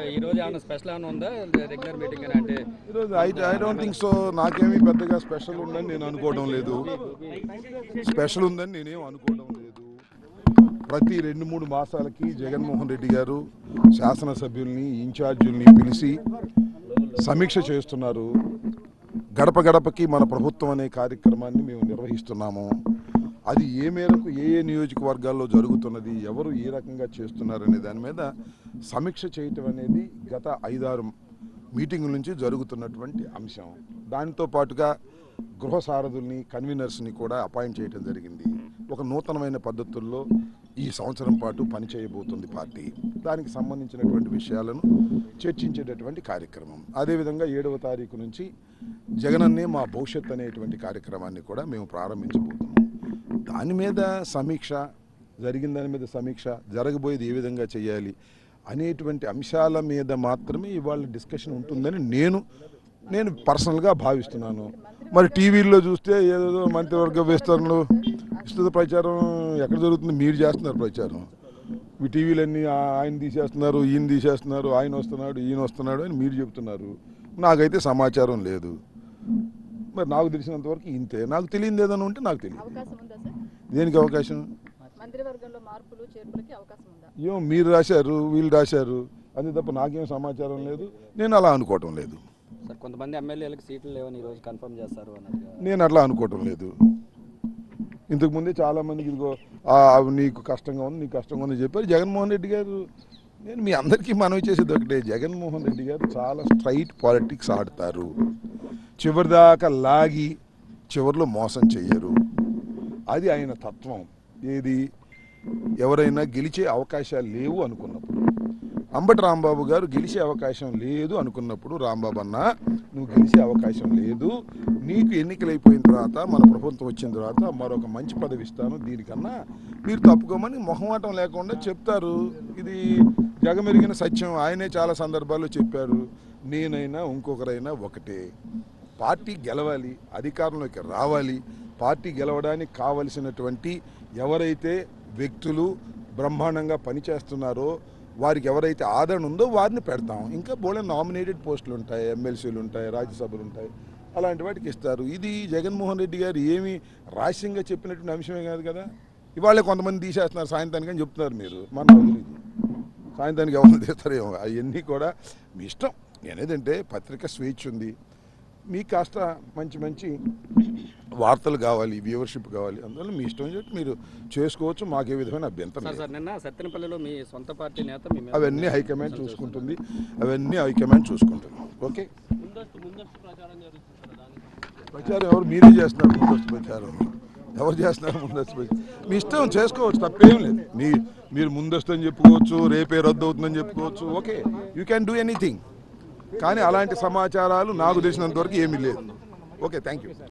ఈ రోజు ఏమైనా స్పెషల్ ఏమైనా ఉందా రెగ్యులర్ మీటింగ్ అని అంటే ఈరోజు I I don't think so నాకేమీ పెద్దగా స్పెషల్ ఉందని నేను అనుకోవడం లేదు స్పెషల్ ఉందని నేనేం అనుకోవడం లేదు ప్రతి రెండు మూడు మాసాలకి జగన్మోహన్ రెడ్డి గారు శాసనసభ్యుల్ని ఇన్ఛార్జీల్ని పిలిచి సమీక్ష చేస్తున్నారు గడప గడపకి మన ప్రభుత్వం అనే కార్యక్రమాన్ని మేము నిర్వహిస్తున్నాము అది ఏ మేరకు ఏ ఏ నియోజకవర్గాల్లో జరుగుతున్నది ఎవరు ఏ రకంగా చేస్తున్నారు అనే దాని మీద సమీక్ష చేయటం అనేది గత ఐదారు మీటింగుల నుంచి జరుగుతున్నటువంటి అంశం దానితో పాటుగా గృహ సారథుల్ని కన్వీనర్స్ని కూడా అపాయింట్ చేయడం జరిగింది ఒక నూతనమైన పద్ధతుల్లో ఈ సంవత్సరం పాటు పనిచేయబోతుంది పార్టీ దానికి సంబంధించినటువంటి విషయాలను చర్చించేటటువంటి కార్యక్రమం అదేవిధంగా ఏడవ తారీఖు నుంచి జగనన్నే మా భవిష్యత్ అనేటువంటి కార్యక్రమాన్ని కూడా మేము ప్రారంభించబోతున్నాం దాని మీద సమీక్ష జరిగిన దాని మీద సమీక్ష జరగబోయేది ఏ విధంగా చేయాలి అనేటువంటి అంశాల మీద మాత్రమే ఇవాళ డిస్కషన్ ఉంటుందని నేను నేను పర్సనల్గా భావిస్తున్నాను మరి టీవీల్లో చూస్తే ఏదో మంత్రివర్గ విస్తరణలు విస్తృత ప్రచారం ఎక్కడ జరుగుతుంది మీరు చేస్తున్నారు ప్రచారం ఈ టీవీలన్నీ ఆ- ఆయన తీసేస్తున్నారు ఈయన తీసేస్తున్నారు ఆయన వస్తున్నాడు ఈయన వస్తున్నాడు అని మీరు చెప్తున్నారు నాకైతే సమాచారం లేదు మరి నాకు తెలిసినంత వరకు ఇంతే నాకు తెలియదు ఏదైనా ఉంటే నాకు తెలియదు అవకాశం ఉందా సార్ దేనికి అవకాశం మంత్రివర్గంలో మార్పులు చేర్పులకి అవకాశం ఉందా ఏమో మీరు రాశారు వీళ్ళు రాశారు అంతే తప్ప నాకేం సమాచారం లేదు నేను అలా అనుకోవటం లేదు సార్ కొంతమంది ఎమ్మెల్యేలకు సీట్లు లేవని ఈ రోజు కన్ఫర్మ్ చేస్తారు అన్నట్టుగా నేను అట్లా అనుకోవటం లేదు ఇంతకు ముందే చాలా మందికి ఇదిగో "ఆ, అవి నీకు కష్టంగా ఉంది నీకు కష్టంగా ఉంది చెప్పారు జగన్మోహన్ రెడ్డి గారు నేను మీ అందరికీ మనవి చేసేది ఒకటే జగన్మోహన్ రెడ్డి గారు చాలా స్ట్రైట్ పాలిటిక్స్ ఆడతారు చివరిదాకా లాగి చివరిలో మోసం చెయ్యరు అది ఆయన తత్వం ఏది ఎవరైనా గెలిచే అవకాశాలు లేవు అనుకున్నప్పుడు అంబటి రాంబాబు గారు గెలిచే అవకాశం లేదు అనుకున్నప్పుడు రాంబాబు అన్న నువ్వు గెలిచే అవకాశం లేదు నీకు ఎన్నికలు అయిపోయిన తర్వాత మన ప్రభుత్వం వచ్చిన తర్వాత మరొక మంచి పదవి ఇస్తాను దీనికన్నా మీరు తప్పుకోమని మొహమాటం లేకుండా చెప్తారు ఇది జగమెరిగిన సత్యం ఆయనే చాలా సందర్భాల్లో చెప్పారు నేనైనా ఇంకొకరైనా ఒకటే పార్టీ గెలవాలి అధికారంలోకి రావాలి పార్టీ గెలవడానికి కావలసినటువంటి ఎవరైతే వ్యక్తులు బ్రహ్మాండంగా పనిచేస్తున్నారో వారికి ఎవరైతే ఆదరణ ఉందో వారిని పెడతాం ఇంకా బోలే నామినేటెడ్ పోస్టులు ఉంటాయి ఎమ్మెల్సీలు ఉంటాయి రాజ్యసభలు ఉంటాయి అలాంటి వాటికి ఇస్తారు ఇది జగన్మోహన్ రెడ్డి గారు ఏమి రహస్యంగా చెప్పినటువంటి అంశమే కాదు కదా ఇవాళ కొంతమంది తీసేస్తున్నారు సాయంత్రానికి అని చెప్తున్నారు మీరు మన వదిలేదు సాయంత్రానికి ఎవరు తీస్తారేమో అవన్నీ కూడా మీ ఇష్టం నేనేదంటే పత్రిక స్వేచ్ఛ ఉంది మీకు కాస్త మంచి మంచి వార్తలు కావాలి వ్యూవర్షిప్ కావాలి అందువల్ల మీ ఇష్టం చెప్పి మీరు చేసుకోవచ్చు మాకే విధమైన అభ్యంతరం సార్ లేదు. సార్ నిన్న సత్తెనపల్లిలో మీ సొంత పార్టీ నేత మీ మీద అవన్నీ హైకమాండ్ చూసుకుంటుంది అవన్నీ హైకమాండ్ చూసుకుంటుంది ఓకే ప్రచారం ఎవరు మీరే చేస్తున్నారు ముందస్తు ప్రచారం ఎవరు చేస్తున్నారు ముందస్తు ప్రచారం మీ ఇష్టం చేసుకోవచ్చు తప్పేం లేదు మీ మీరు ముందస్తు అని చెప్పుకోవచ్చు రేపే రద్దు అవుతుందని చెప్పుకోవచ్చు okay you can do anything కానీ అలాంటి సమాచారాలు నాకు తెలిసినంత వరకు ఏమీ లేదు ఓకే థ్యాంక్ యూ